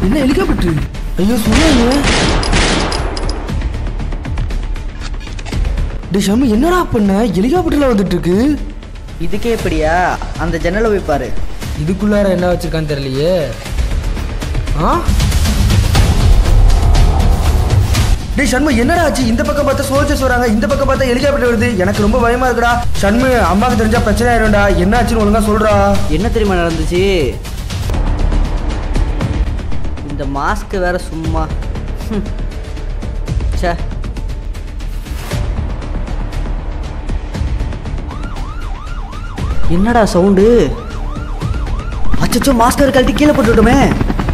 என்ன ஹெலிகாப்டர் ஐயோ சொன்னாங்க டே ஷம்மு என்னடா பண்ண ஹெலிகாப்டர்ல வந்துட்டு இருக்கு இதுக்கே இப்படியா அந்த ஜன்னலை போய் பாரு இதுக்குள்ளார என்ன வச்சிருக்கான்னு தெரியலையே ஆ டேய் ஷண்மு என்னடா ஆச்சு இந்த பக்கம் பார்த்தா சோல்ஜர்ஸ் வராங்க இந்த பக்கம் பார்த்தா ஹெலிகாப்டர் வருது எனக்கு ரொம்ப பயமா இருக்குடா ஷண்மு அம்மாக்கு தெரிஞ்சா பிரச்சனை ஆயிரும்டா என்ன ஆச்சுன்னு ஒழுங்கா சொல்றா என்ன தெரியுமா நடந்துச்சு இந்த மாஸ்க் வேற சும்மா ஹம். ச்சே என்னடா சவுண்டு அச்சச்சோ மாஸ்கர் கழட்டி கீழே போட்டுவிட்டோமே